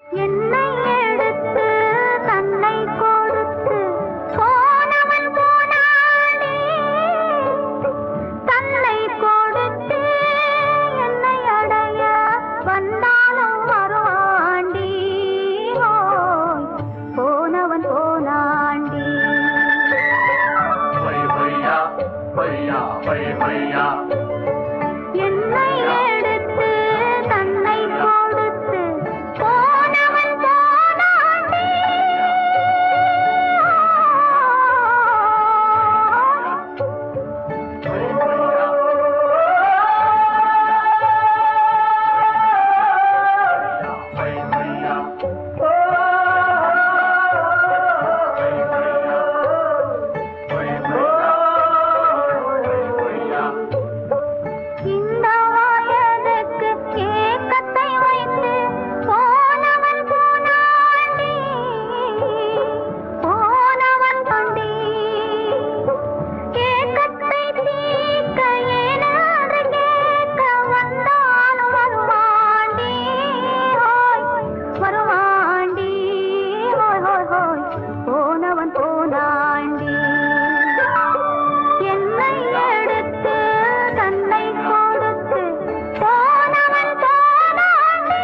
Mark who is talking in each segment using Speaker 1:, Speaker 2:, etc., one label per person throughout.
Speaker 1: என்னை எடுத்து தன்னை கொடுத்து போனவன் போனானே தன்னை கொடுத்து என்னை அடைய வந்தாலும் வருவாண்டி ஓய், போனவன் போனாண்டி என்னை எடுத்து தன்னை கொடுத்து போனவன் போனாண்டி இந்த வயதுக்கு ஏக்கத்தை வைத்து போனவன் போனாண்டி போனவன் தொண்டி ஏக்கத்தை தீர்க்க ஏனாது கேட்க வந்தாலும் வருவாண்டி ஹோய் வருவாண்டி ஹோய் ஹோய் ஹோய் போனவன் போனாண்டி என்னை எடுத்து தன்னை கொடுத்து போனவன் போனாண்டி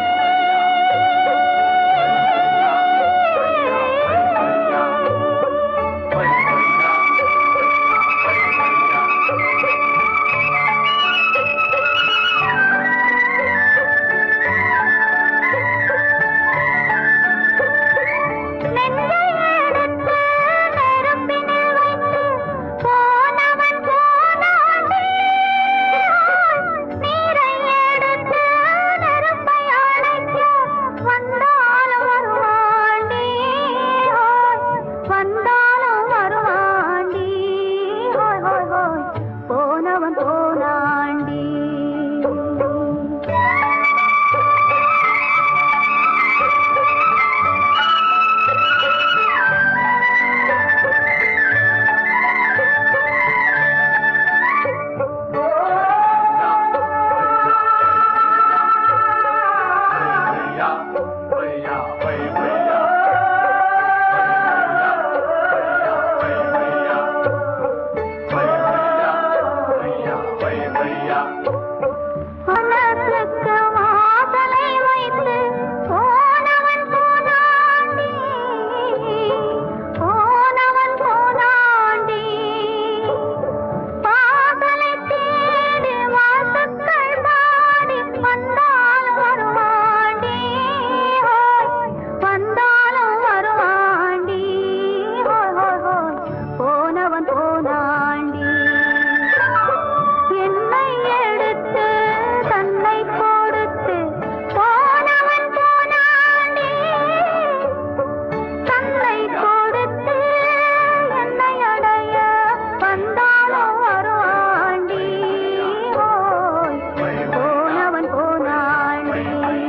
Speaker 1: நெஞ்சை எடுத்து நெருப்பினில் வைத்து போனவன் போனாண்டி நீரை எடுத்து நெருப்பை அணைக்க வந்தாலும் வருவாண்டி ஹோய், வந்தாலும் வருவாண்டி ஹோய் ஹோய் ஹோய் போனவன் போனாண்டி மனசுக்கு வாசலை வைத்து போனவன் போனாண்டி போனவன் போனாண்டி பாதலை தேடி வாசக்கள் பாடி வந்தாலும் வருவாண்டி ஹோய் வந்தாலும் வருவாண்டி ஹோய் ஹோய் ஹோய் போனவன் போனாண்டி என்னை எடுத்து தன்னை கொடுத்து போனவன் போனாண்டி தன்னை கொடுத்து என்னை அடைய வந்தாலும் வருவாண்டி ஓய் போனவன் போனாண்டி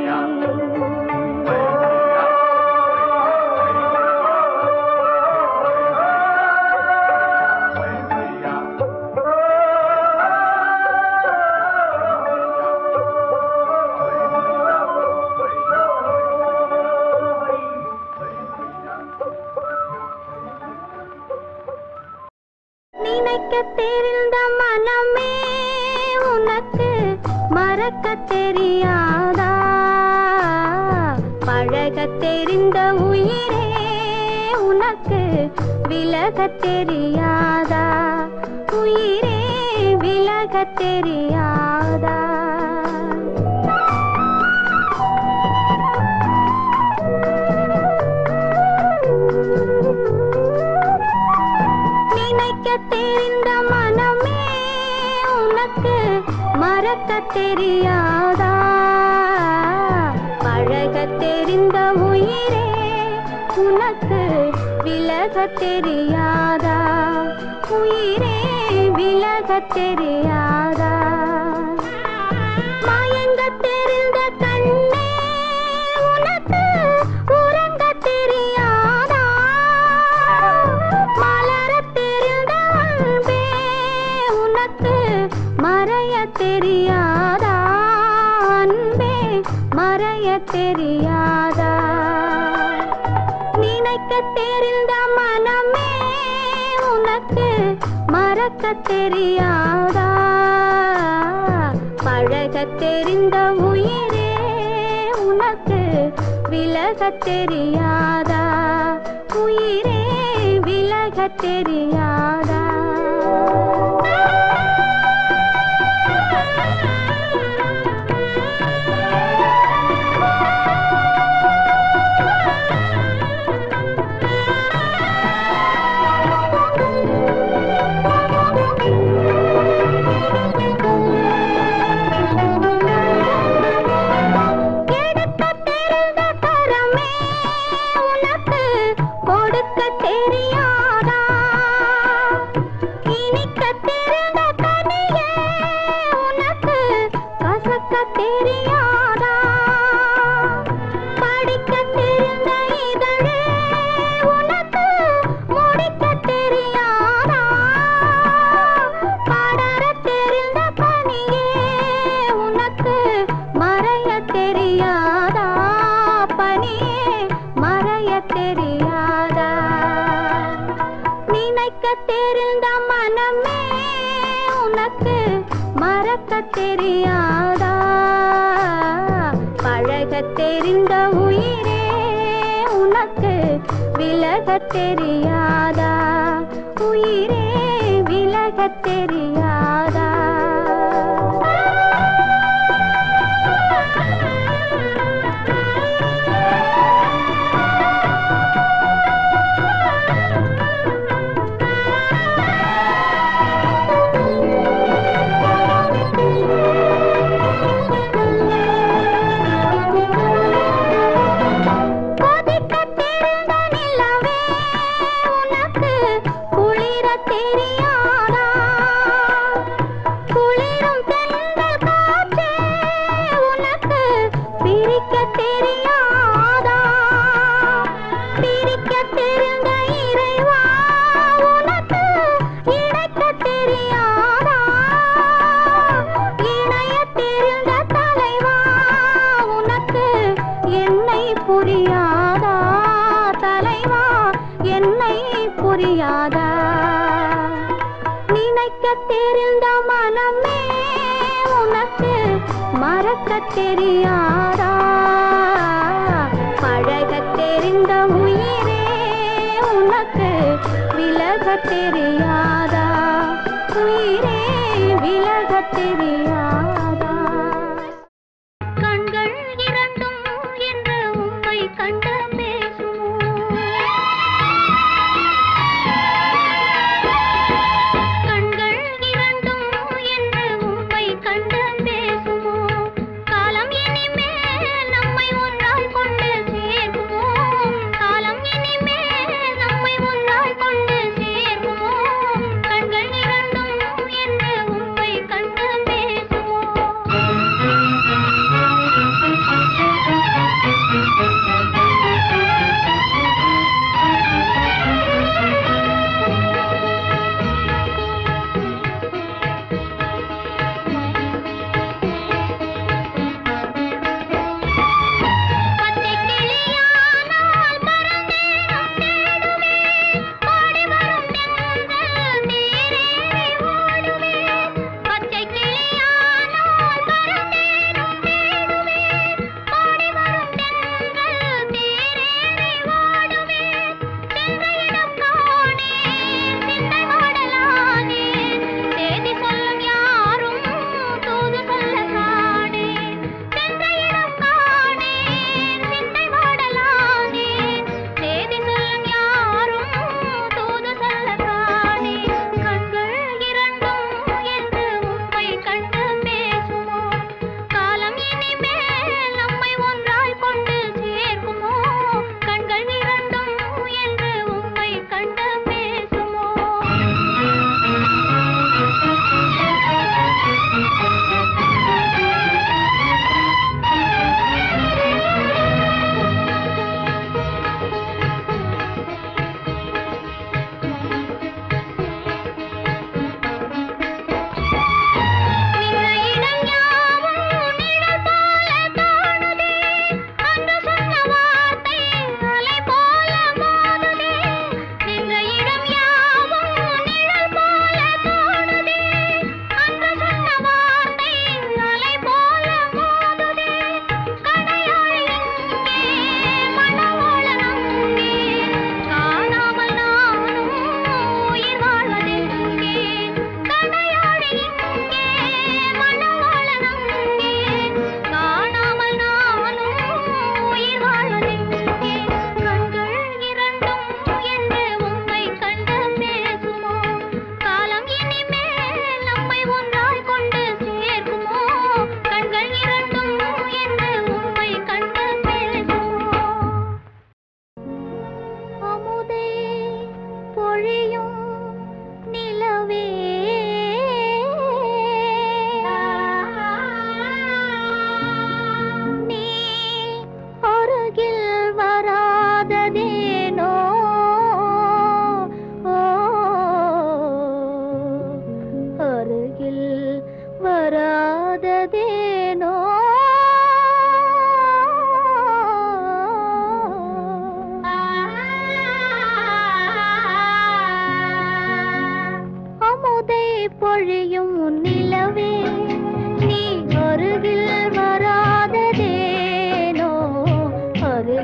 Speaker 1: நினைக்க தெரிந்த மனமே உனக்கு மறக்க தெரியாதா பழக தெரிந்த உயிரே உனக்கு விலக தெரியாதா உயிரே விலக தெரியாதா நினைக்க தெரிந்த மனமே உனக்கு மறக்க தெரியாதா பழக தெரிந்த உயிரே உனக்கு விலக தெரியாதா உயிரே விலக தெரியாதா மயங்க தெரிந்த கண்ணே உனக்கு உறங்க தெரியாதா மலர தெரிந்த அன்பே உனக்கு மறைய தெரியாதா அன்பே மறைய தெரியாதா நினைக்க தெரிந்த மனமே உனக்கு மறக்க தெரியாதா பழக தெரிந்த உயிரே உனக்கு விலக தெரியாதா உயிரே விலக தெரியாதா எடுக்க தெரிந்த கரமே உனக்கு கொடுக்க தெரியாதா இனிக்க தெரிந்த கனியே உனக்கு கசக்க தெரியாதா படிக்க தெரிந்த இதழே உனக்கு முடிக்க தெரியாதா படர தெரிந்த பனியே உனக்கு மறைய தெரியாதா பனியே மறைய தெரியாதா நினைக்க தெரிந்த மனமே உனக்கு மறக்க தெரியாதா பழக தெரிந்த உயிரே உனக்கு விலக தெரியாதா உயிரே விலக தெரியாதா கொதிக்க தெரிந்த நிலவே உனக்கு குளிர தெரியாதா குளிரும் தென்றல் காற்றே உனக்கு பிரிக்க தெரியாதா பிரிக்க தெரிந்த இறைவா உனக்கு இணைக்க தெரியாதா இணைய தெரிந்த தலைவா உனக்கு என்னை புரியாதா தலைவா என்னை புரியாதா நினைக்க தெரிந்த மனமே உனக்கு மறக்க தெரியாதா பழக தெரிந்த உயிரே உனக்கு விலக தெரியாதா உயிரே விலக தெரியாதா கண்கள் இரண்டும் என்று உம்மை கண்டு பேசுமோ கண்கள் இரண்டும் என்று உம்மை கண்டு பேசுமோ காலம் இனிமேல் நம்மை ஒன்றாய் கொண்டு சேர்க்குமோ காலம் இனிமேல் நம்மை ஒன்றாய் கொண்டு சேர்க்குமோ கண்கள் இரண்டும் என்று உம்மை கண்டு பேசுமோ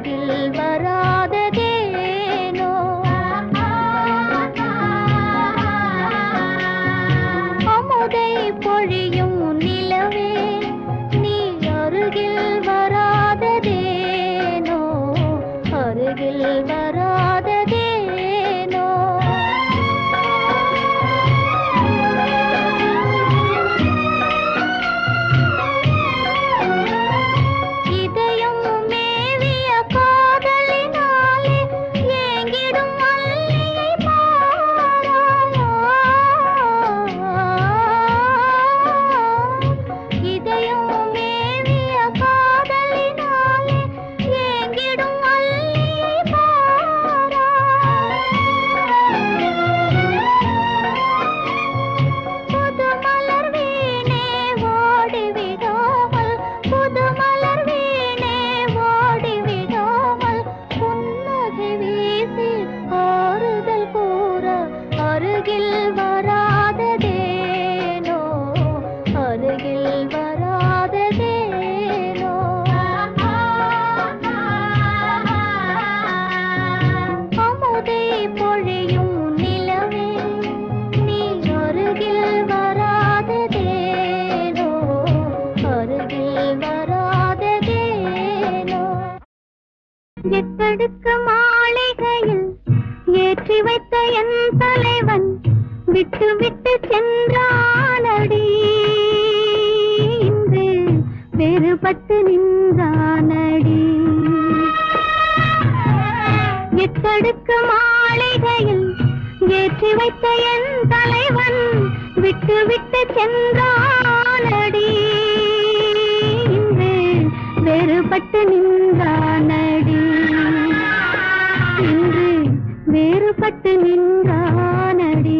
Speaker 1: அருகில் வராததேனோ அமுதை பொழியும் நிலவே நீ அருகில் வராததேனோ அருகில் வராததேனோ இதயம் மேவிய காதலினாலே ஏங்கிடும் மல்லிகை பாராயோ இதயம் மேவிய காதலினாலே ஏங்கிடும் மல்லிகை பாராயோ புது மலர் வீணே ஓடிவிடாமல் புது மலர் வீணே ஓடிவிடாமல் புன்னகை வீசி ஆறுதல் கூற அருகில் வராததேனோ அருகில் வராததேனோ அமுதை பொழியும் நிலவே நீ அருகில் வராததேனோ அருகில் வராததேனோ எட்டடுக்கு மாளிகையில் ஏற்றி வைத்த என் தலைவன் விட்டு விட்டு சென்றானடி இன்று வேறுபட்டு நின்றானடி எட்டடுக்கு மாளிகையில் ஏற்றி வைத்த என் தலைவன் விட்டு விட்டு சென்றானடி இன்று வேறுபட்டு நின்றானடி இன்று வேறுபட்டு நின்றானடி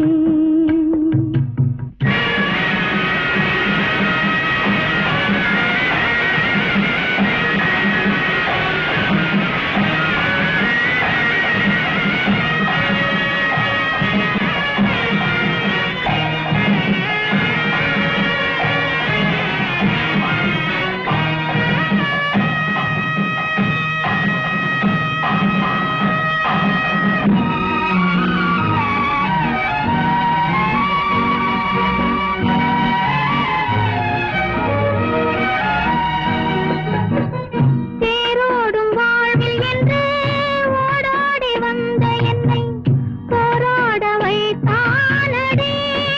Speaker 1: தேரோடும் வாழ்வில் என்று ஓடாடி வந்த என்னை போராட வைத்தானடி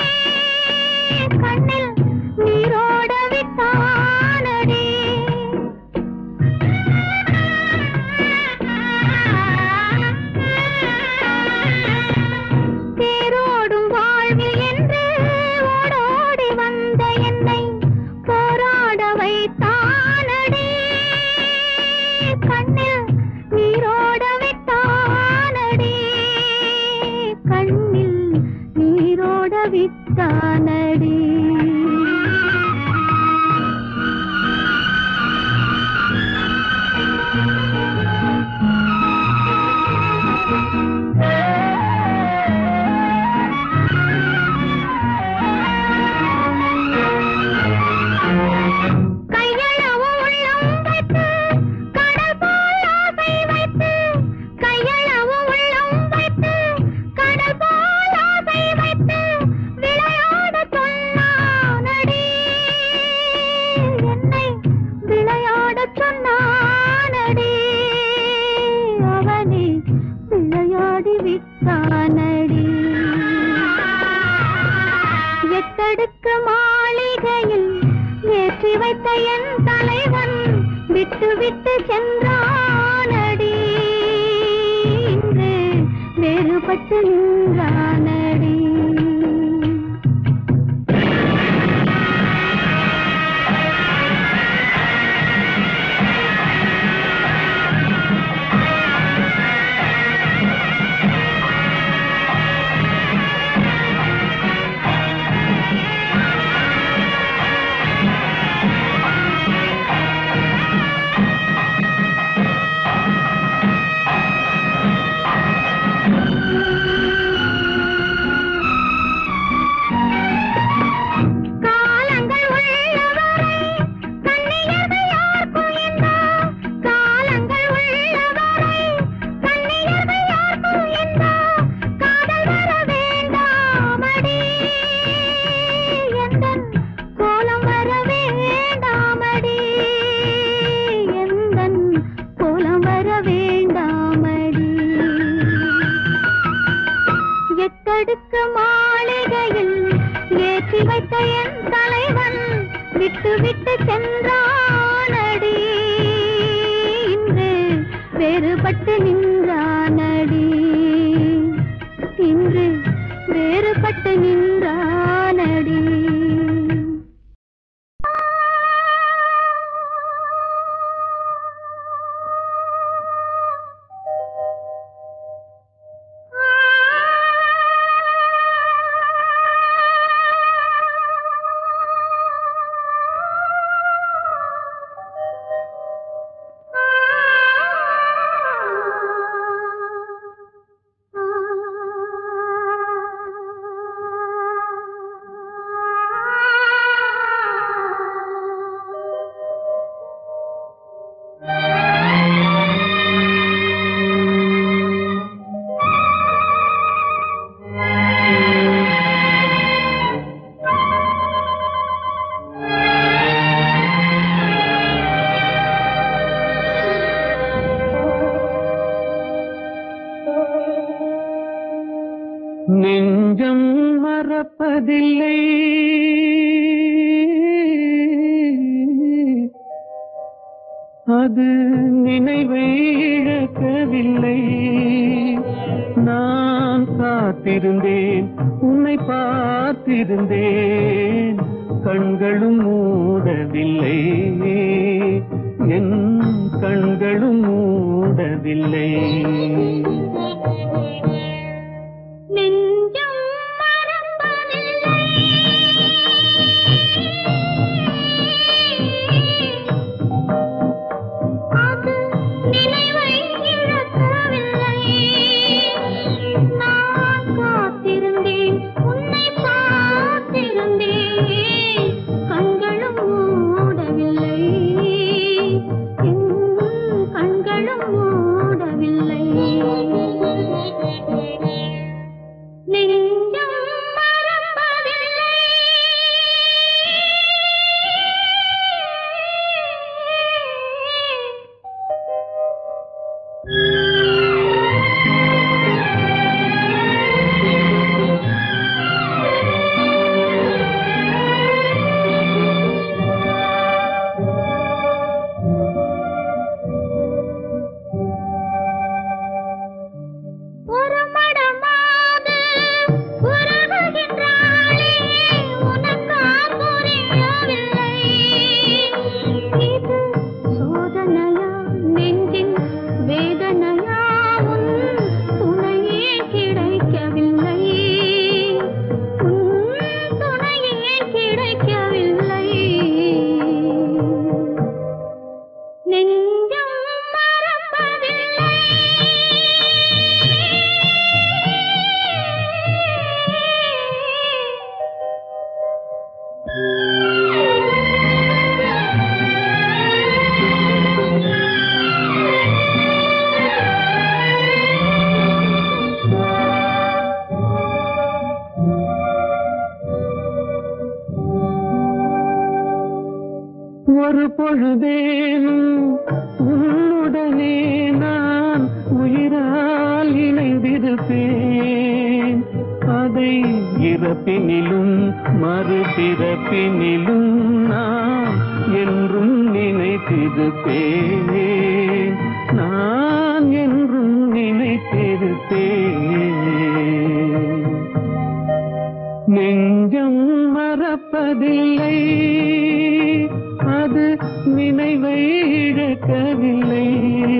Speaker 1: கண்ணில் நீரோட விட்டானடி தேரோடும் வாழ்வில் என்று ஓடோடி வந்த என்னை போராட வைத்தானடி கண்ணில் நீரோட விட்டானடி கண்ணில் நீரோட விட்டானடி கையளவும் உள்ளம் வைத்து கடல் போல் ஆசை வைத்து கையளவும் உள்ளம் வைத்து கடல் போல் ஆசை வைத்து விளையாட சொன்னானடி என்னை விளையாட சொன்னானடி அவனை விளையாடி விட்டானடி எட்டடுக்கு மாளிகையில் ஏற்றி வைத்த என் தலைவன் விட்டு விட்டு சென்றானடி இன்று வேறுபட்டு நின்றானடி வேறுபட்டு நின்றானடி இன்று வேறுபட்டு நின்றானடி
Speaker 2: நெஞ்சம் மறப்பதில்லை அது நினைவை இழக்கவில்லை நான் காத்திருந்தேன் உன்னை பார்த்திருந்தேன் கண்களும் மூடவில்லை என் கண்களும் மூடவில்லை
Speaker 1: நெஞ்சம் மறப்பதில்லை அது நினைவை இழக்கவில்லை நான் காத்திருந்தேன் உன்னை பார்த்திருந்தேன் கண்களும் மூடவில்லை என் கண்களும் மூடவில்லை நெஞ்சம் மறப்பதில்லை ஒரு மடமாது உருகுகின்றாளே உனக்கா புரியவில்லை இது சோதனையா நெஞ்சின் வேதனையா உன் துணையே கிடைக்கவில்லை உன் துணையே கிடைக்கவில்லை நெஞ்சம் மறப்பதில்லை
Speaker 2: ஒரு பொழுதேனும் உன்னுடனே நான் உயிரால் இணைந்திருப்பேன் அதை இறப்பினிலும் மறுபிறப்பினிலும் நான் என்றும் நினைத்திருப்பேன் நான் என்றும் நினைத்திருப்பேன் நெஞ்சம் மறப்பதில்லை அது நினைவை இழக்கவில்லை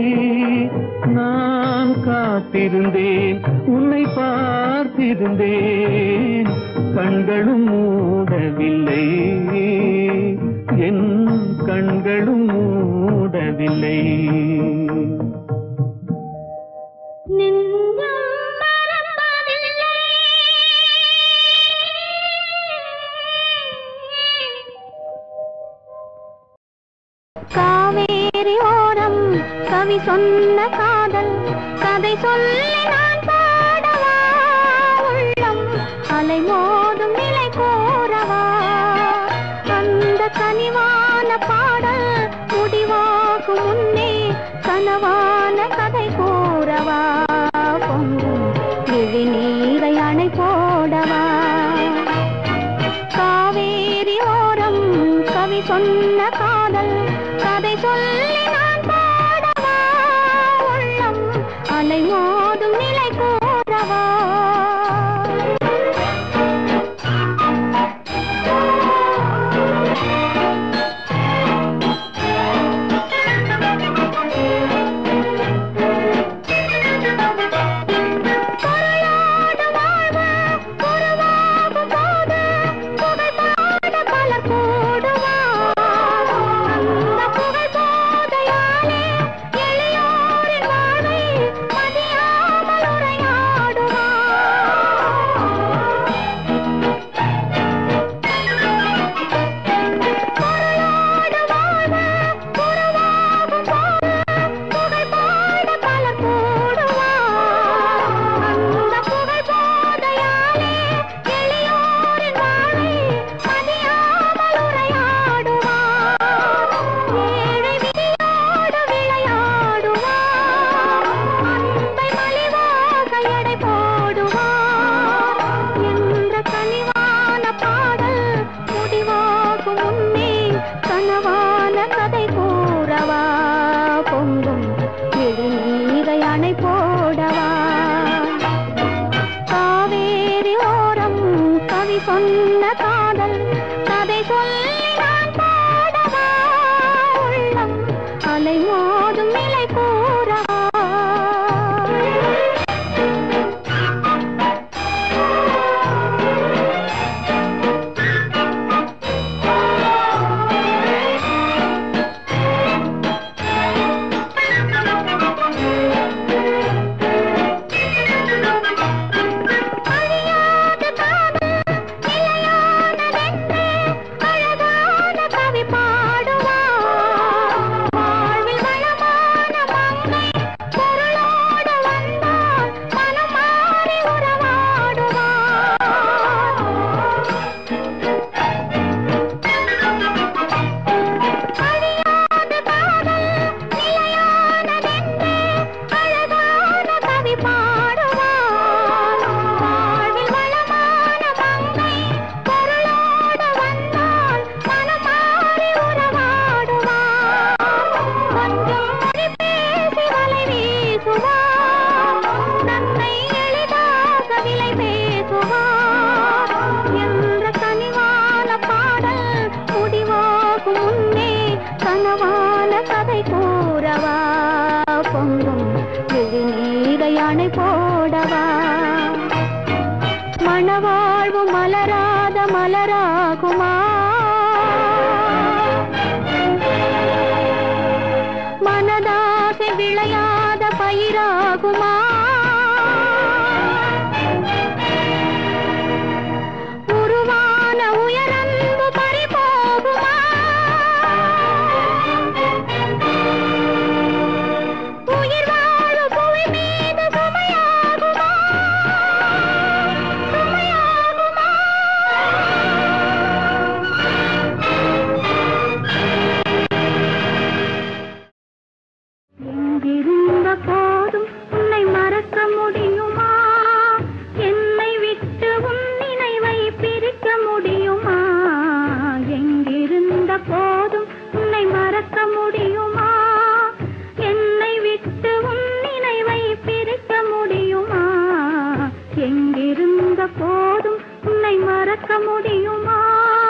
Speaker 2: நான் காத்திருந்தேன் உன்னை பார்த்திருந்தேன் கண்களும் மூடவில்லை என் கண்களும் மூடவில்லை
Speaker 1: நெஞ்சம் மறப்பதில்லை காவேரி ஓரம் கவி சொன்ன காதல் கதை சொல்லி நான் பாடவா உள்ளம் அலை மோதும் நிலை கோரவா அந்த கனிவான பாடல் முடிவாகும் முன்னே கனவான கதை கூறவா பொங்கும் விழி நீரை அணை போடவா காவேரி ஓரம் கவி சொன்ன காதல் கதை சொல்லி நான் பாடவா உள்ளம் அலை மோதும் நிலை கூறவா பொருளோடு வாழ்வு உருவாகும் போது புகழ் பாட பலர் கூடுவார். அந்த புகழ் போதையாலே எளியோரின் வாழ்வை மதியாமல் உரையாடுவார். பொருளோடு வாழ்வு உருவாகும் போது புகழ் பாட பலர் கூடுவார். அந்த புகழ் போதையாலே எளியோரின் வாழ்வை மதியாமல் உரையாடுவார். ஏழை விதியோடு விளையாடுவார். அன்பை மலிவாக எடை போடுவார். என்ற கனிவான பாடல் முடிவாகும் முன்னே கனவான கதை கூறவா பொங்கும் விழிநீரை அணை போடவா காவேரி ஓரம் கவி சொன்ன காதல் கதை சொல்லி நான் பாடவா உள்ளம் அலை மோதும் நிலை கூறவா அழியாத காதல் நிலையானதென்று அழகான கவி பாடுவார். வாழ்வில் வளமான மங்கை பொருளோடு வந்தால் மனம் மாறி உறவாடுவார். அழியாத காதல் நிலையானதென்று அழகான கவி பாடுவார். வாழ்வில் வளமான மங்கை பொருளோடு வந்தால் மனம் மாறி உறவாடுவார். கொஞ்சம் மொழி பேசி வலை வீசுவார். தன்னை எளிதாக விலை பேசுவார். என்ற கனிவான பாடல் முடிவாகும் முன்னே கனவான கதை கூறவா பொங்கும் விழிநீரை அணை போடவா மணவாழ்வு மலராத மலராகுமா மனதாசை விளையாத பயிராகுமா உருவான உயரன்பு பறிபோகுமா உயிர் வாழும் புவி மீது சுமையாகுமா சுமையாகுமா எங்கிருந்த போதும் உன்னை மறக்க முடியுமா என்னை விட்டு உன் நினைவை பிரிக்க முடியுமா எங்கிருந்த போதும் உன்னை மறக்க முடியுமா என்னை விட்டு உன் நினைவை பிரிக்க முடியுமா எங்கிருந்த போதும் உன்னை மறக்க முடியுமா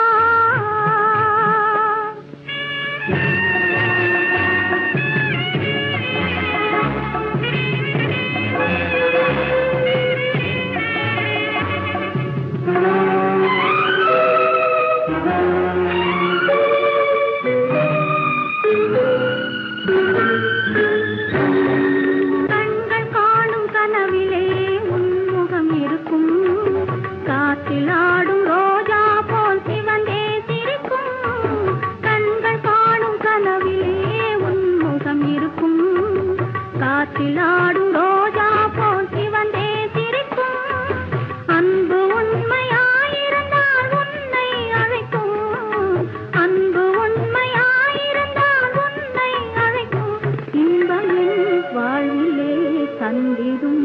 Speaker 1: கண்கள் காணும் கனவிலே உன்முகம் இருக்கும் காற்றில் ஆடும் ரோஜா போல் சிவந்தே சிரிக்கும் கண்கள் காணும் கனவிலே உன்முகம் இருக்கும் காற்றில் ஆடும் ரோஜா போல் சிவந்தே சிரிக்கும் அன்பு உண்மையாயிருந்தால் உன்னை அழைக்கும் அன்பு உண்மையாயிருந்தால் உன்னை அழைக்கும் இன்பம் என் வாழ்விலே தந்திடும்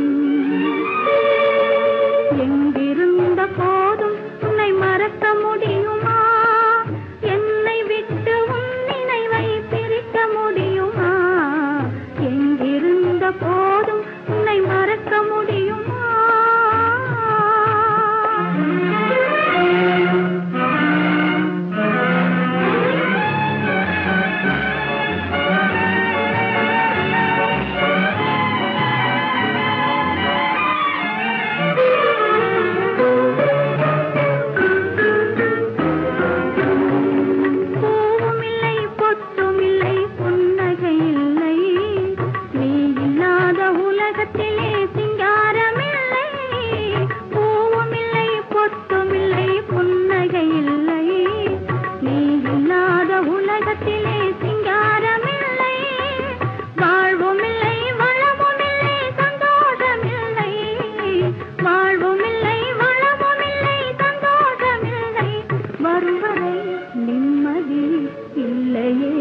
Speaker 1: எங்கிருந்த போதும் உன்னை மறக்க முடியுமா என்னை விட்டு உன் நினைவை பிரிக்க முடியுமா எங்கிருந்த போதும் உன்னை முடியுமா பூவுமில்லை பொட்டுமில்லை புன்னகை இல்லை நீ இல்லாத உலகத்திலே சிங்காரமில்லை பூவுமில்லை பொட்டுமில்லை புன்னகை இல்லை நீ இல்லாத உலகத்திலே சிங்காரமில்லை வாழ்வுமில்லை வளமுமில்லை சந்தோஷமில்லை வாழ்வுமில்லை வளமுமில்லை சந்தோஷமில்லை வரும் வரை நிம்மதி இல்லையே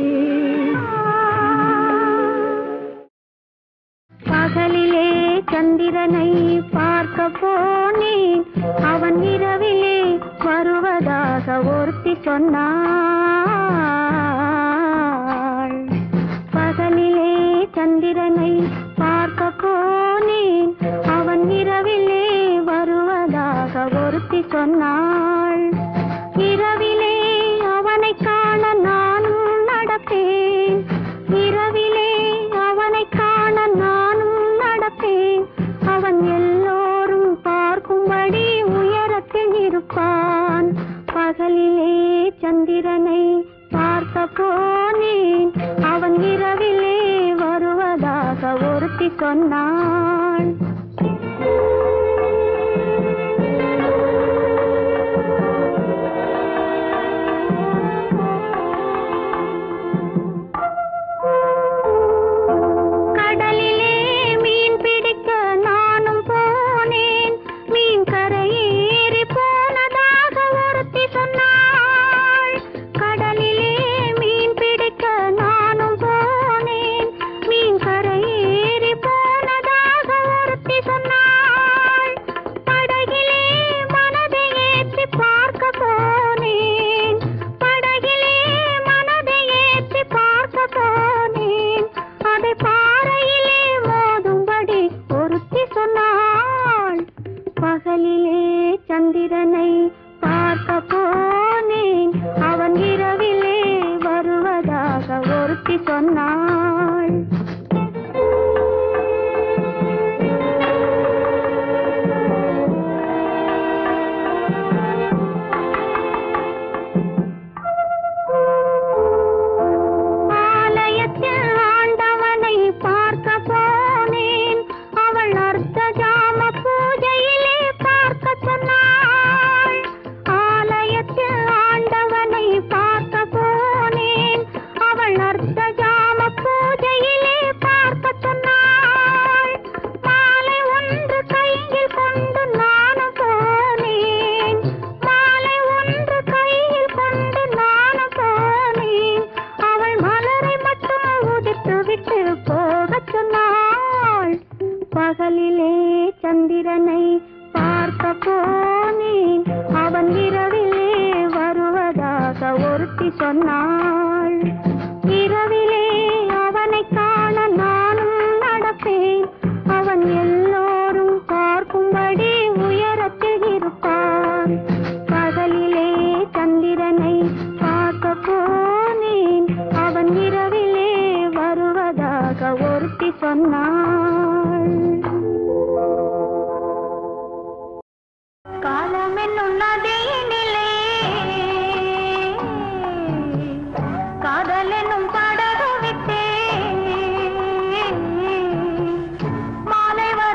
Speaker 1: பகலிலே சந்திரனை பார்க்க போனேன் அவன் இரவிலே வருவதாக ஒருத்தி சொன்னாள் பகலிலே சந்திரனை பார்க்க போனேன் அவன் இரவிலே வருவதாக ஒருத்தி சொன்னாள் இரவிலே அவனை காண நானும் நடப்பேன் இரவிலே அவனை காண நானும் நடப்பேன் அவன் எல்லோரும் பார்க்கும்படி உயரத்தில் இருப்பான் பகலிலே சந்திரனை பார்க்க போனேன் அவன் இரவிலே வருவதாக ஒருத்தி சொன்னாள் கடலிலே மீன் பிடிக்க நானும் போனேன் மீன் கரையேறி போனதாக ஒருத்தி சொன்னாள் கடலிலே மீன் பிடிக்க நானும் போனேன் மீன் கரையேறி போனதாக ஒருத்தி சொன்னாள் படகிலே மனதை ஏற்றி பார்க்க போனேன் படகிலே மனதை ஏற்றி பார்க்க போனேன் அதை பாறையிலே மோதும்படி ஒருத்தி சொன்னாள் பகலிலே சந்திரனை பார்க்க போனேன் அவன் இரவிலே வருவதாக ஒருத்தி சொன்னாள் ஆலயத்தில் ஆண்டவனை பார்க்க போனேன் அவள் அர்த்த ஜாம பூஜையிலே பார்க்க சொன்னாள் ஆலயத்தில் ஆண்டவனை பார்க்க போனேன் அவள் அர்த்த ஜாம பூஜையிலே பார்க்க சொன்னாள் மாலை ஒன்று கையில் கொண்டு நானும் போனேன் மாலை ஒன்று கையில் கொண்டு நானும் போனேன் அவள் மலரை மட்டும் உதிர்த்து விட்டு போகச் சொன்னாள் பகலிலே சந்திரனை பார்க்க போனேன் அவன் இரவிலே வருவதாக ஒருத்தி சொன்னாள் இரவிலே அவனை காண நானும் நடப்பேன் அவன் எல்லோரும் பார்க்கும்படி உயரத்தில் இருப்பான் பகலிலே சந்திரனை பார்க்க போனேன் அவன் இரவிலே வருவதாக ஒருத்தி சொன்னாள் காலம் என்னும் நதியினிலே காதல் என்னும் படகு விட்டேன் மாலை வரும்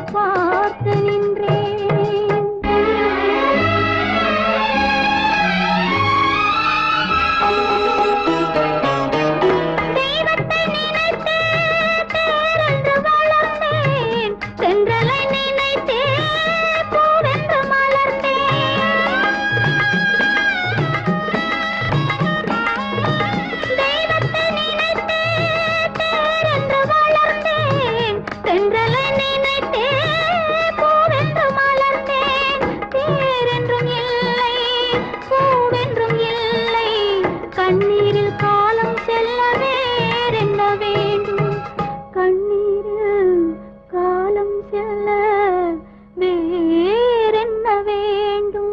Speaker 1: பார்த்து நின்றேன் தெய்வத்தை நினைத்து தேரென்று வளர்ந்தேன் தென்றலை நினைத்தே பூவென்று மலர்ந்தேன் தெய்வத்தை நினைத்தே தேரென்று வளர்ந்தேன் தென்றலை நினைத்தே பூவென்று மலர்ந்தேன் தேரென்றும் இல்லை பூவென்றும் இல்லை கண்ணீரில் காலம் செல்ல வேறென்ன வேண்டும் கண்ணீரில் காலம் செல்ல வேறென்ன வேண்டும்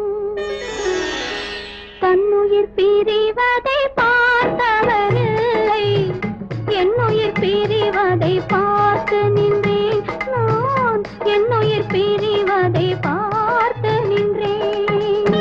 Speaker 1: தன்னுயிர் பிரிவதை பார்த்தவரில்லை என்னுயிர் பிரிவதை பார்த்து நின்றேன் நான் என்னுயிர் பிரிவதை பார்த்து நின்றேன்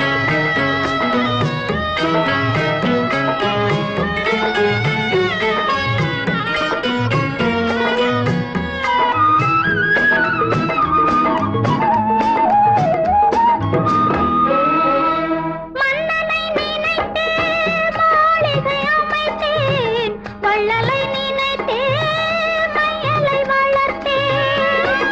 Speaker 1: மன்னனை நினைத்தே மாளிகை அமைத்தேன் வள்ளலை நினைத்தே மையலை வளர்த்தேன்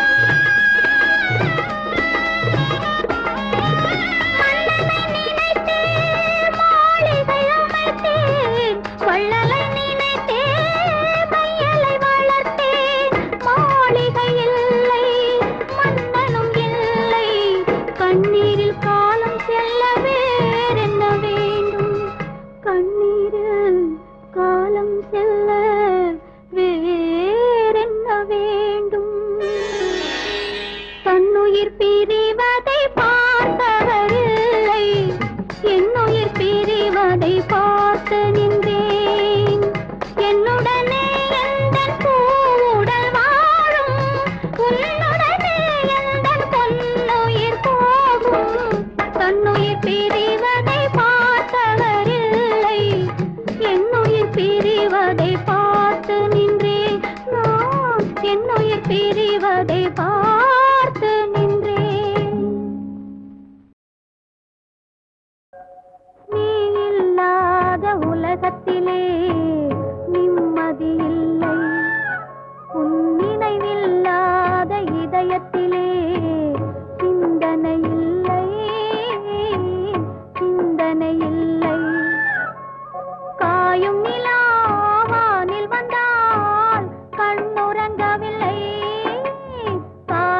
Speaker 1: மன்னனை நினைத்தே மாளிகை அமைத்தேன் வள்ளலை நினைத்தே மையலை வளர்த்தேன் மாளிகை இல்லை மன்னனும் இல்லை கண்ணீரில் காலம் செல்ல வேறென்ன வேண்டும் கண்ணீரில் காலம் செல்ல வேறென்ன வேண்டும் தன்னுயிர் பிரிவதை பார்த்தவரில்லை என்னுயிர் பிரிவதை பார்த்து நின்றேன் என்னுடனே எந்தன் பூவுடல் வாழும் உன்னுடனே எந்தன் பொன்னுயிர் போகும் தன்னுயிர் பிரிவதை பார்த்தவரில்லை என்னுயிர் பிரிவதை பார்த்து நின்றேன் நான் என்னுயிர் பிரிவதை பார்த்து நின்றேன் நீ இல்லாத உலகத்திலே நிம்மதி இல்லை உன் நினைவில்லாத இதயத்திலே சிந்தனை இல்லை சிந்தனை இல்லை காயும் நிலாவானில் வந்தால் கண்ணுறங்கவில்லை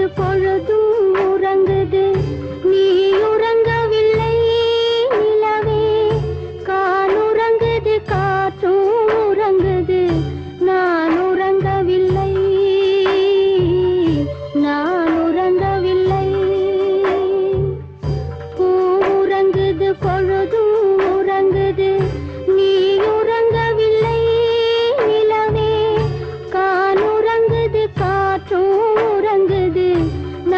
Speaker 1: பொழுதும் உறங்குது நீ உறங்கவில்லை நிலவே கால் உறங்குது காற்றும் உறங்குது நான் உறங்கவில்லை நான் உறங்கவில்லை பூ உறங்குது பொழுதும் உறங்குது நீ உறங்கவில்லை நிலவே கால் உறங்குது காற்றும் உறங்குது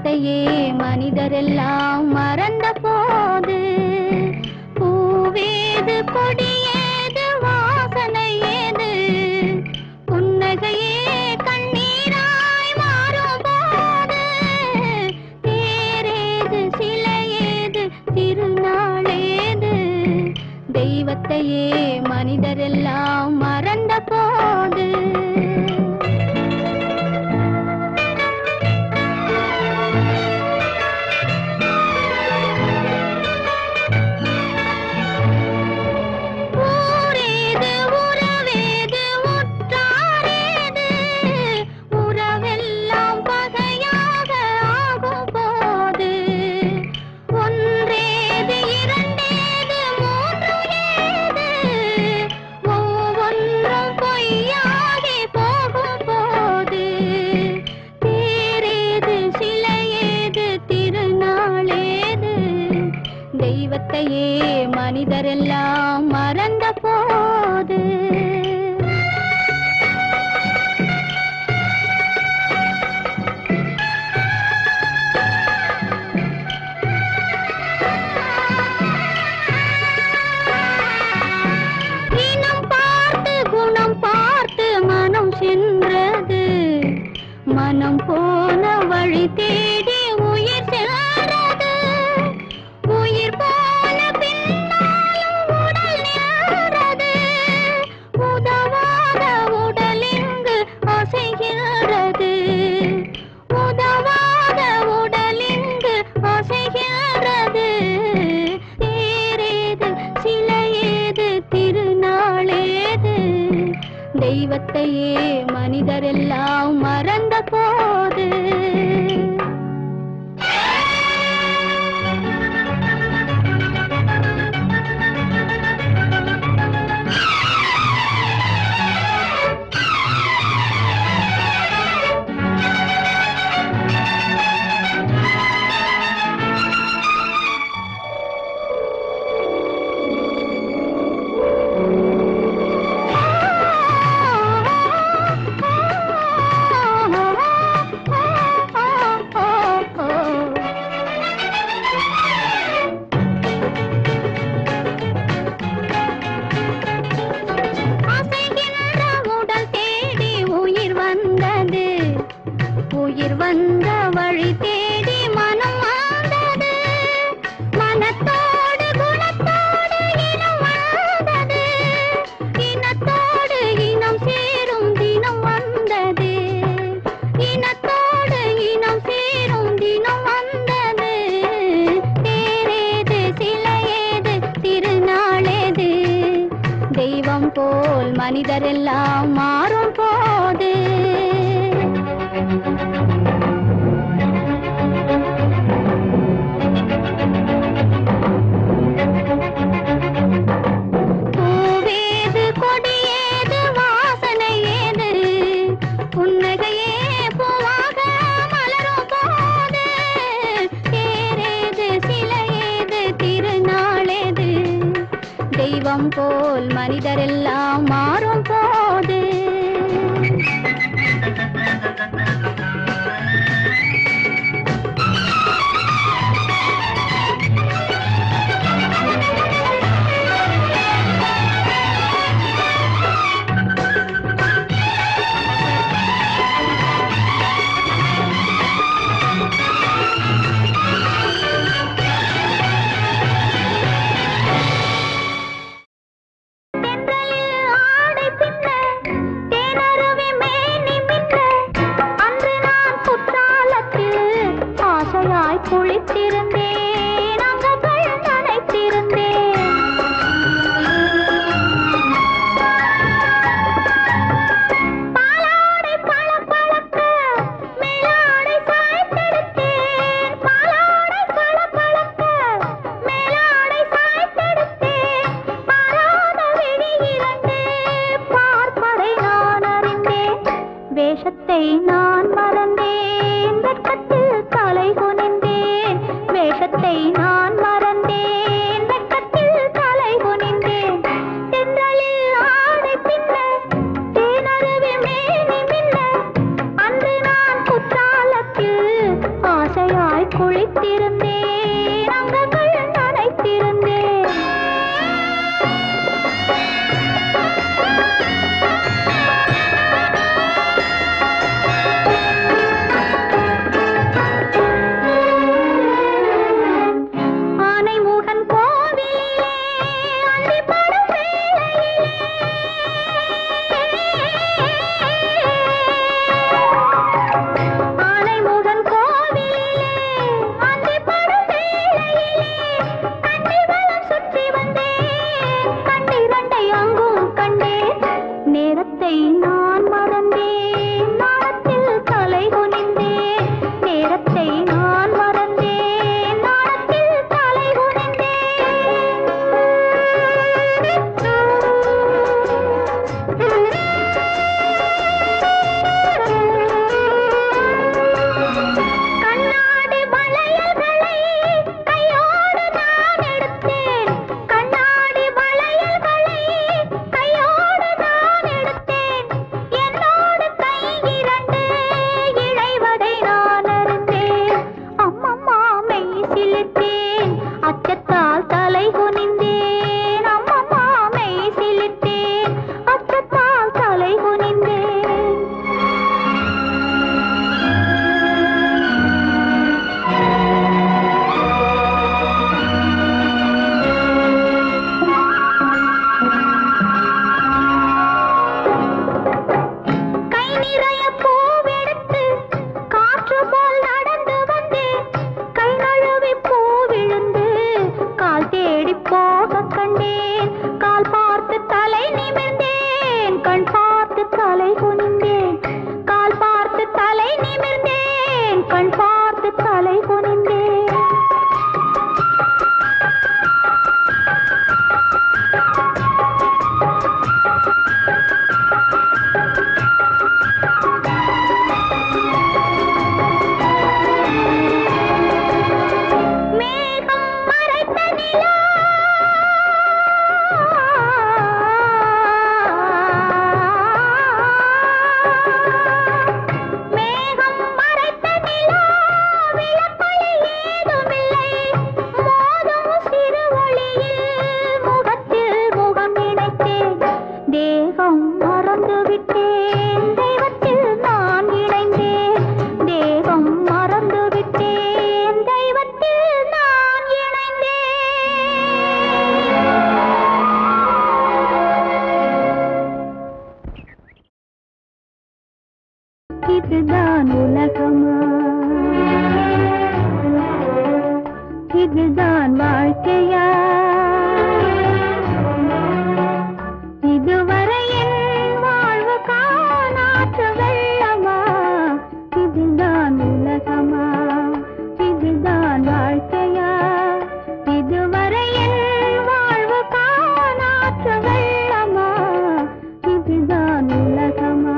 Speaker 1: தெய்வத்தையே மனிதரெல்லாம் மறந்த போது பூவேது கொடியேது வாசனை ஏது புன்னகையே கண்ணீராய் மாறும் போது தேரேது சிலையேது திருநாளேது தெய்வத்தையே மனிதரெல்லாம் மறந்த போது ஊரேது உறவேது உற்றாரேது உறவெல்லாம் பகையாக ஆகும் போது ஒன்றேது இரண்டேது மூன்று ஏது ஒவ்வொன்றும் பொய்யாகி போகும் போது தேரேது சிலையேது திருநாளேது தெய்வத்தையே மனிதரெல்லாம் மறந்த போது இனம் பார்த்து குணம் பார்த்து மனம் சென்றது மனம் போன வழி தேடி உயிர் செல்றது உயிர் போன பின்னாலும் உடல் நின்றது உதவாத உடல் இங்கு அசைகிறது உதவாத உடல் இங்கு அசைகிறது தேரேது சிலையேது திருநாளேது தெய்வத்தையே மனிதரெல்லாம் மறந்த போது அசைகின்ற உடல் தேடி உயிர் வந்தது உயிர் வந்த வழி தேடி மனம் வந்தது மனத்தோடு குணத்தோடு இனம் வந்தது இனத்தோடு இனம் சேரும் தினம் வந்தது இனத்தோடு இனம் சேரும் தினம் வந்தது தேரேது சிலையேது திருநாளேது தெய்வம் போல் மனிதரெல்லாம் மாறும் போது பூவேது கொடியேது வாசனை ஏது புன்னகையே பூவாக மலரும் போது தேரேது சிலையேது திருநாளேது தெய்வம் போல் மனிதரெல்லாம் மாறும் போது தென்றலில் ஆடை பின்ன தேனருவி மேனி மின்ன அன்று நான் குற்றாலத்தில் ஆசையாய் குளித்திருந்தேன் அங்கங்கள் நனைத்திருந்தேன் பாலாடை பளபளக்க மேலாடை சாய்த்தெடுத்தேன் பாலாடை பளபளக்க மேலாடை சாய்த்தெடுத்தேன் பாராத விழி இரண்டு பார்ப்பதை நான் அறிந்தேன் வேஷத்தை நான் மறந்தேன் வெட்கத்தில் தலை குனிந்தேன் வேஷத்தை நான் மறந்தேன் வெட்கத்தில் தலை குனிந்தேன் தென்றலில் ஆடை பின்ன தேனருவி மேனி மின்ன அன்று நான் குற்றாலத்தில் ஆசையாய் குளித்திருந்தேன் அங்கங்கள் நனைத்திருந்தேன் ஆனைமுகன் கோவிலிலே அந்திப்படும் வேளையிலே ஆனைமுகன் கோவிலிலே அந்திப்படும் வேளையிலே கன்னிவலம் சுற்றி வந்தேன் கண்ணிரண்டை அங்கும் கண்டேன் நேரத்தை நான் மறந்தேன் நாணத்தில் தலை குனிந்தேன் நேரத்தை நான் மறந்தேன் நாணத்தில் தலை குனிந்தேன் கண்ணாடி வளையல்களை கையோடு நான் எடுத்தேன் கண்ணாடி வளையல்களை கையோடு நான் எடுத்தேன் என்னோடு கை இரண்டு இழைவதை நான் அறிந்தேன் அம்மம்மா மெய் சிலிர்த்தேன் அச்சத்தால் தலை குனிந்தேன் அம்மம்மா மெய் சிலிர்த்தேன் அச்சத்தால் தலை குனிந்தேன் கை நிறைய பூவெடுத்து காற்று போல் நடந்து வந்தேன் கை நழுவி பூ விழுந்து கால் தேடி போக கண்டேன் கால் பார்த்து தலை நிமிர்ந்தேன் கண் பார்த்து தலை குனிந்தேன் கால் பார்த்து தலை நிமிர்ந்தேன் கண் பார்த்து தலை குனிந்தேன் மேகம் மறைத்த நிலா மேகம் மறைத்த நிலா விளக்கொளி ஏதுமில்லை மோதும் சிறு ஒளியில் முகத்தில் முகம் இணைத்தேன் தேகம் மறந்து விட்டேன் தெய்வத்தில் நான் இணைந்தேன் தேகம் மறந்து விட்டேன் தெய்வத்தில் நான் இணைந்தேன் இதுதான் உலகமா இதுதான் வாழ்க்கையா இதுவரை என் வாழ்வு காணாற்று வெள்ளமா இதுதான் உலகமா இதுதான் வாழ்க்கையா இதுவரை என் வாழ்வு காணாற்று வெள்ளமா இதுதான் உலகமா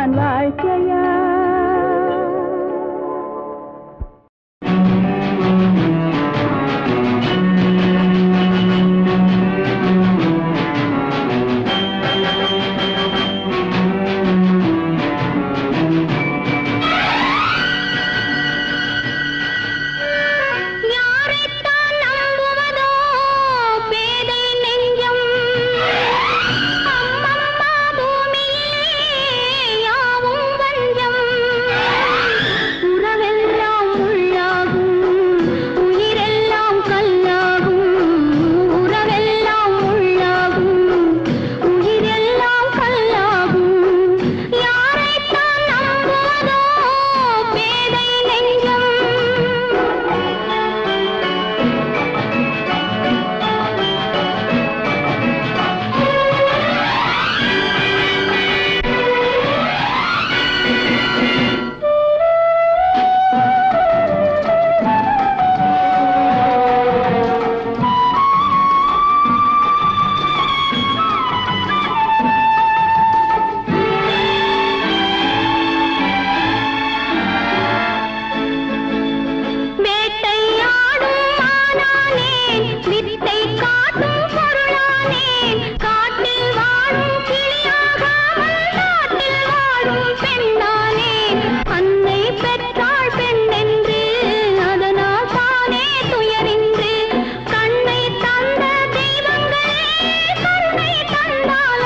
Speaker 1: and வாழ்க்கையா யாரைத்தான் நம்புவதோ பேதை நெஞ்சம் அம்மம்மா பூமியிலே யாவும் வஞ்சம் உறவெல்லாம் உள்ளாகும் உயிரெல்லாம் கல்லாகும் உறவெல்லாம் உள்ளாகும் உயிரெல்லாம் கல்லாகும் யாரைத்தான் நம்புவதோ பேதை நெஞ்சம் வேட்டையாடும் மானானேன் வித்தை காட்டும் பொருளானேன் காட்டில் வாழும் கிளியாகாமல் நாட்டில் வாழும் பெண்ணானேன் அன்னை பெற்றாள் பெண்ணென்று அதனால் தானே துயரின்று கண்ணை தந்த தெய்வங்களே கருணை தந்தால்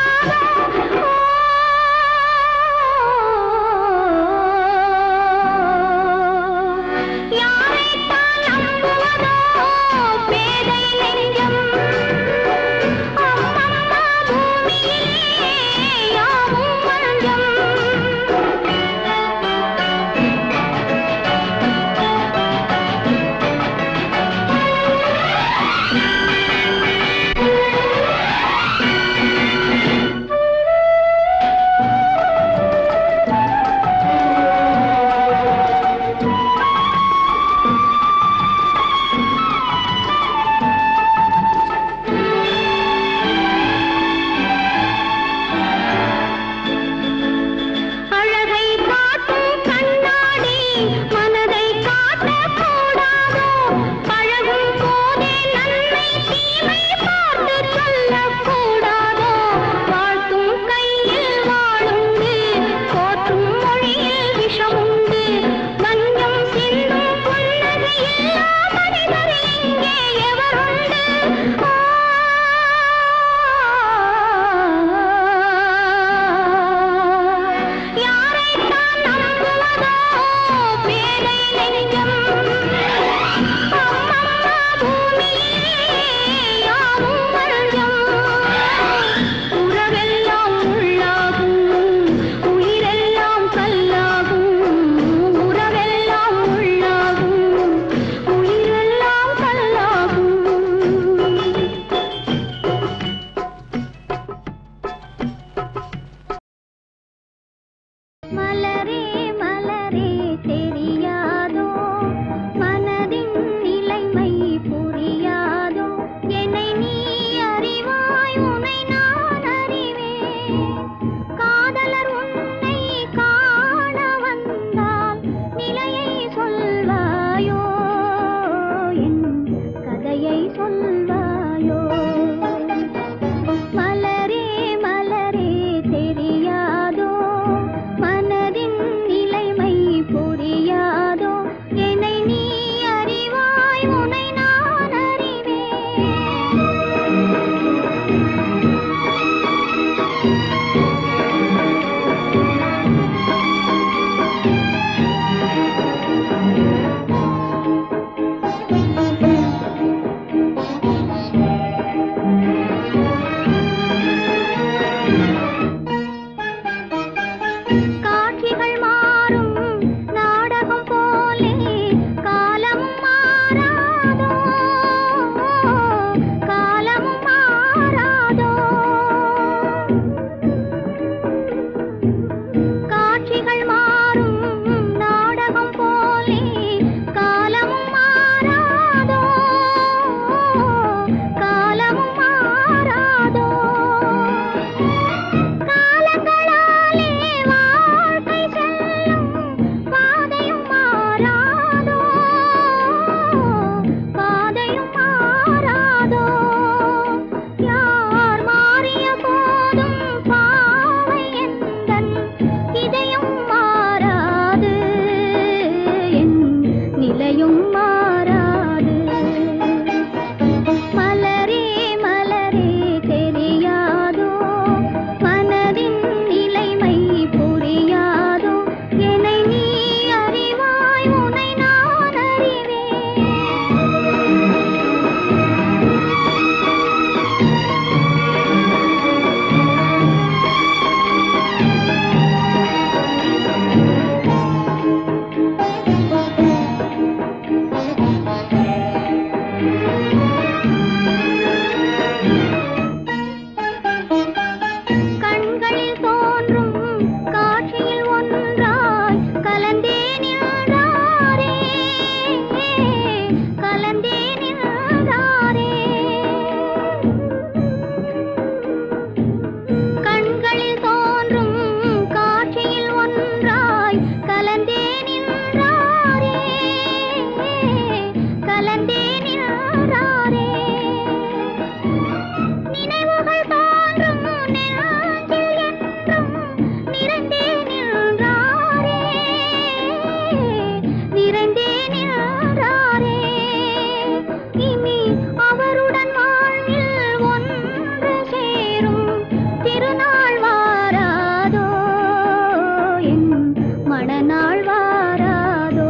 Speaker 1: ஆகாதோ யாரைத்தான் நம்புவதோ பேதை நெஞ்சம் அம்மம்மா பூமியிலே யாவும் வஞ்சம் அழகை காட்டும் கண்ணாடி மனதை காட்டக் கூடாதோ பழகும் போதே நன்மை தீமை பார்த்து சொல்லக் கூடாதோ வாழ்த்தும் கையில் வாழுண்டு போற்றும் மொழியில் விஷமுண்டு வஞ்சம் சிந்தும் புன்னகை இல்லா மனிதர் இங்கே எவருண்டு யாரைத்தான் நம்புவதோ பேதை நெஞ்சம் அம்மம்மா பூமியிலே யாவும் வஞ்சம் உறவெல்லாம் உள்ளாகும் உயிரெல்லாம் கல்லாகும் உறவெல்லாம் உள்ளாகும் உயிரெல்லாம் கல்லாகும் மலரே மலரே தெரியாதோ மனதின் நிலைமை புரியாதோ என்னை நீ அறிவாய் உன்னை நான் அறிவேன் காதலர் உன்னை காண வந்தால் நிலையை சொல்வாயோ என் கதையை சொல்வாயோ மலரே மலரே தெரியாதோ மனதின் மணநாள் வாராதோ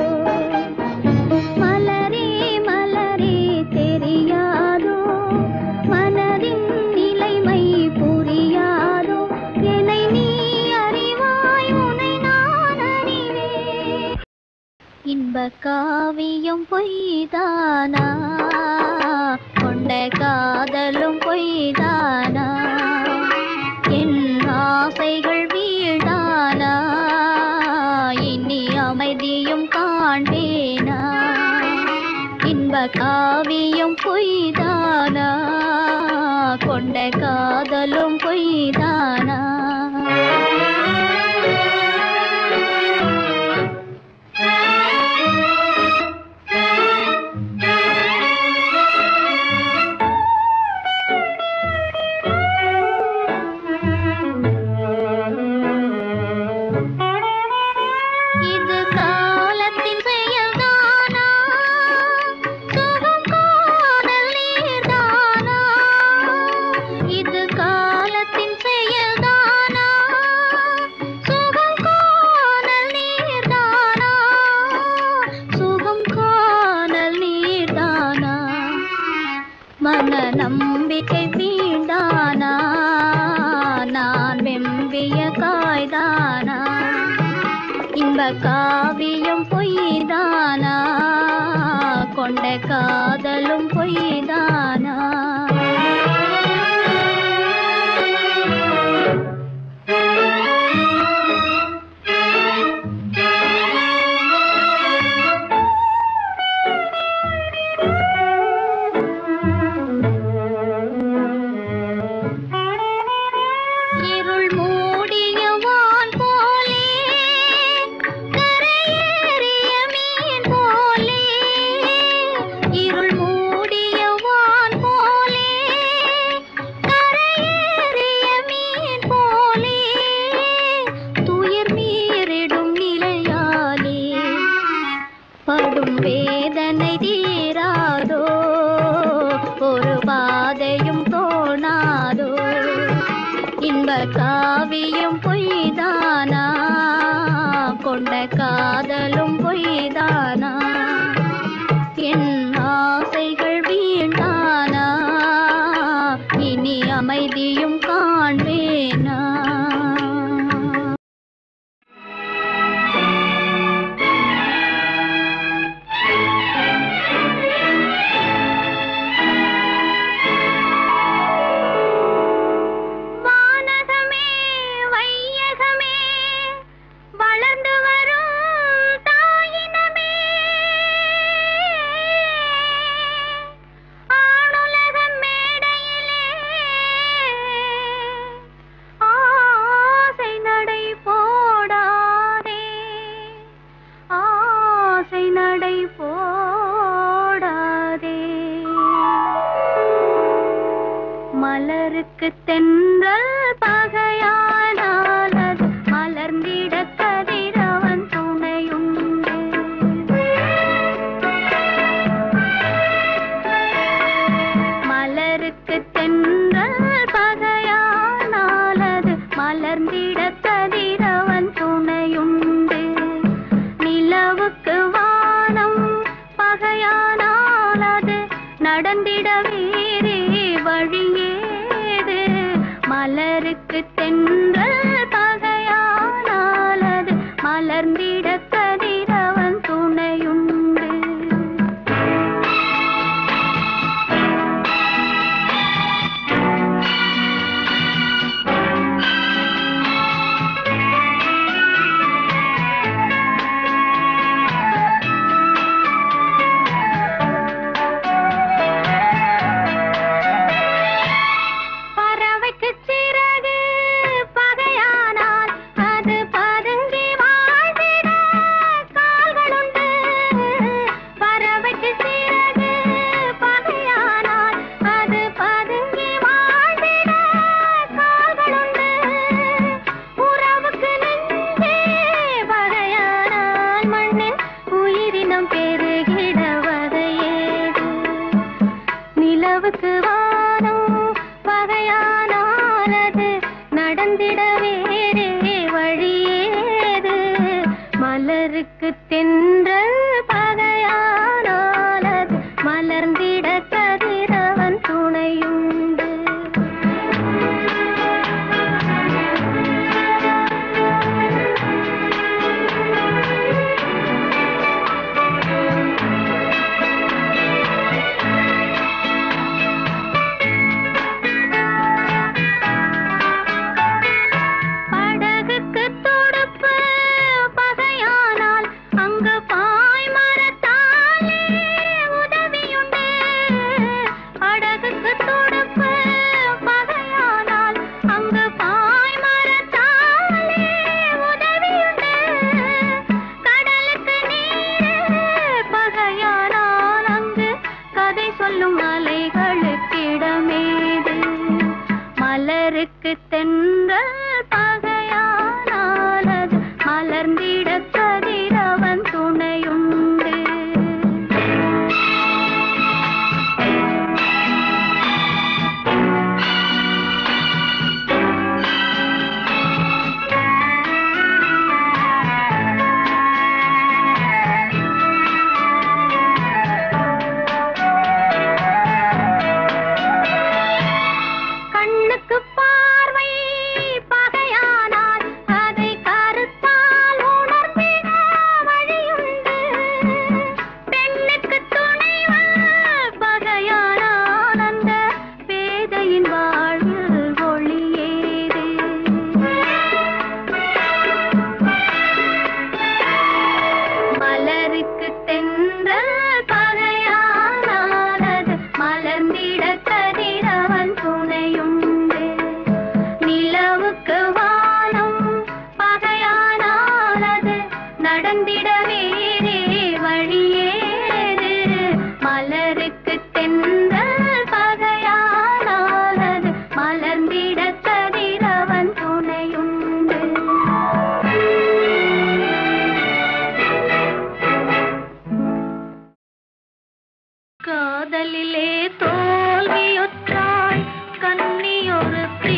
Speaker 1: மலரே மலரே தெரியாதோ மனதின் நிலைமை புரியாதோ என்னை நீ அறிவாய் உன்னை நான் அறிவேன் இன்ப காவியம் பொய்தானா கொண்ட காதலும் பொய்தானா என் ஆசைகள் வீழ்தானா இனி அமைதியும் காண்பேனா இன்ப காவியம் பொய்தானா கொண்ட காதலும் பொய்தானா இது காலத்தின் செயல்தானா சுகம் காணல் நீர்தானா இது காலத்தின் செயல்தானா சுகம் காணல் நீர்தானா சுகம் காணல் நீர்தானா மன நம்பிக்கை வீண்டானா நான் வெம்பிய காய்தானா இன்ப காவியம் பொய்தானா கொண்ட காதலும் பொய்தானா இருள் மூடிய வான் போலே கரையேறிய மீன் போலே இருள் மூடிய வான் போலே கரையேறிய மீன் போலே துயர் மீறிடும் நிலையாலே படும் வேதனை தீராதோ ஒரு பாதையும் தோணாதோ இன்ப காவியம் பொய்தானா கொண்ட காதலும் பொய்தானா என் ஆசைகள் வீண்டானா இனி அமைதியும் காண்பேனா வானகமே வையகமே வளர்ந்து வரும் தாயினமே ஆணுலகம் மேடையிலே ஆசை நடை போடாதே ஆசை நடை போடாதே மலருக்கு தென்றல் பகையானால் அது மலர்ந்திட கதிரவன் துணையுண்டு மலருக்கு தென்றல் பகையானால் அது மலர்ந்திட கதிரவன் துணையுண்டு நிலவுக்கு வானம் பகையானால் அது நடந்திட வேறே வழியேது மலருக்கு தென்றல் பகையானால் அது மலர்ந்திட கதிரவன் துணையுண்டு பறவைக்கு சிறகு பகையானால் அது பதுங்கி வாழ்ந்திட மலருக்கு தென்றல் பகையானாலது மலர்ந்திட கதிரவன் துணையுண்டு படகுக்கு துடுப்பு பகையானால் அங்கு பாய் மரத்தாலே உதவியுண்டு படகுக்கு துடுப்பு பகையானால் அங்கு பாய் மரத்தாலே உதவியுண்டு கடலுக்கு நீர் பகையானால் அங்கு கதை சொல்லும் அலைகளுக்கிடமேது மலருக்கு தென்றல் பகையானாலது மலர்ந்திட கதிரவன் துணையுண்டு கண்ணுக்கு பார்வை பகையானால் அதை கருத்தால் உணர்ந்திட வழியுண்டு பெண்ணுக்கு துணைவன் பகையானால் அந்த பேதையின் வாழ்வில் ஒளியேது மலருக்கு தென்றல் பகையானாலது மலர்ந்திட கதிரவன் துணையுண்டு நிலவுக்கு வானம் பகையானாலது நடந்திட வேறே வழியேது மலருக்கு தென்றல் பகையானாலது மலர்ந்திட கதிரவன் துணையுண்டு காதலிலே தோல்வியுற்றாள் கன்னியொருத்தி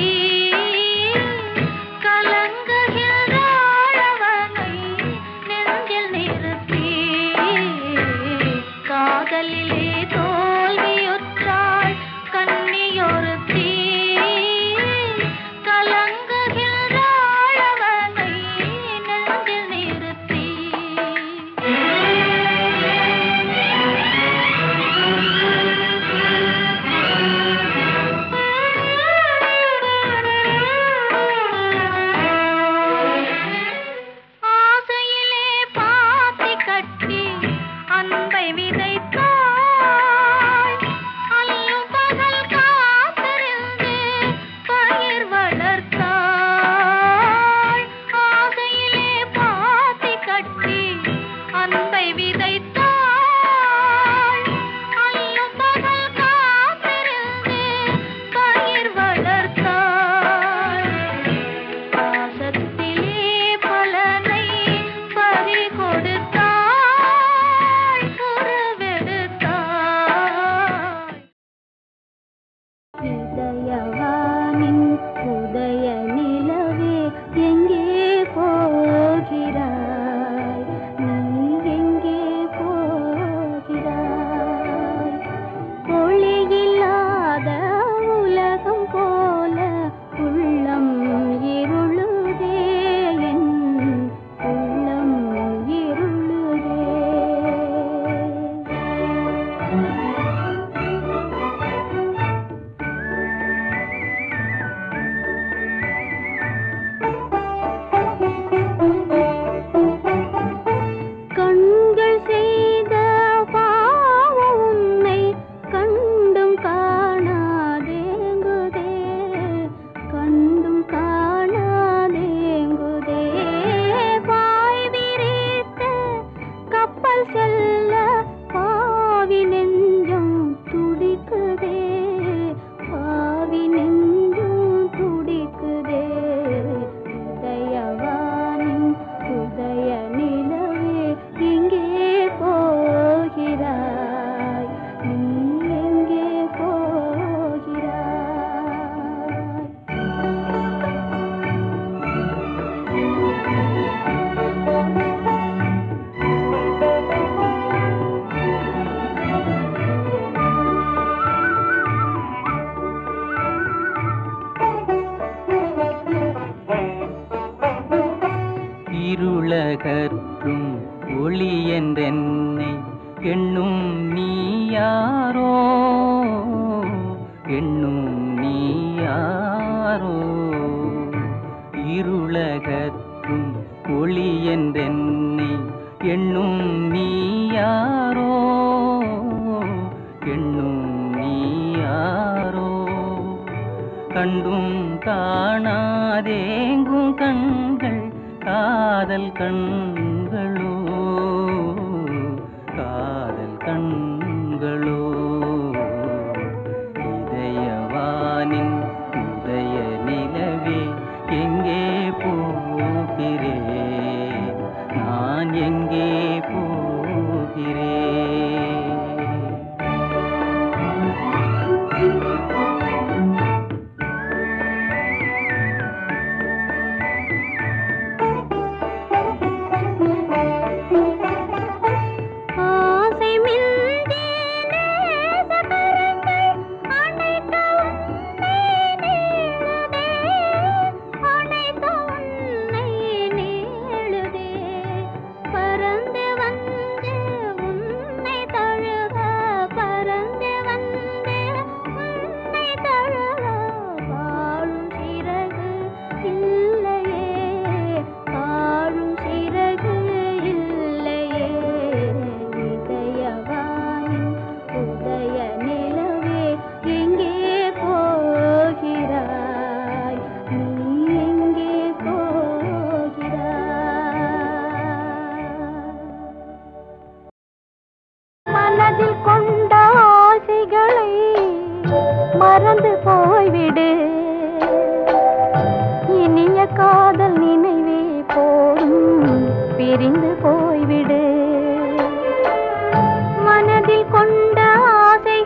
Speaker 1: கலங்குகிறாள் அவனை நெஞ்சில் நிறுத்தி
Speaker 3: இருளகற்றும் ஒளி என்றென்னை எண்ணும் நீ யாரோ எண்ணும் நீ யாரோ இருளகற்றும் ஒளி என்றென்னை எண்ணும் நீ யாரோ எண்ணும் நீ யாரோ கண்டும் காணாதேங்கும் கண்கள் காதல் கண்களோ காதல் கண்களோ இதயவானின் உதய நிலவே எங்கே போகிறேன் நான் எங்கே போகிறேன்
Speaker 1: ஆசை மில்தே நேசகரங்கள் அணைக்க உன்னை நீளுதே அணைக்க உன்னை நீளுதே பறந்து வந்து உன்னை தழுவ பறந்து வந்து உன்னை தழுவ வாழும் சிறகு இல்லையே வாழும் சிறகு இல்லையே இதயவானின் உதய நிலவே எங்கே போகிறாய் நீ எங்கே போகிறாய் மனதில் கொண்ட ஆசைகளை மறந்து போய்விடு இனிய காதல் நினைவே போதும் பிரிந்து போய்விடு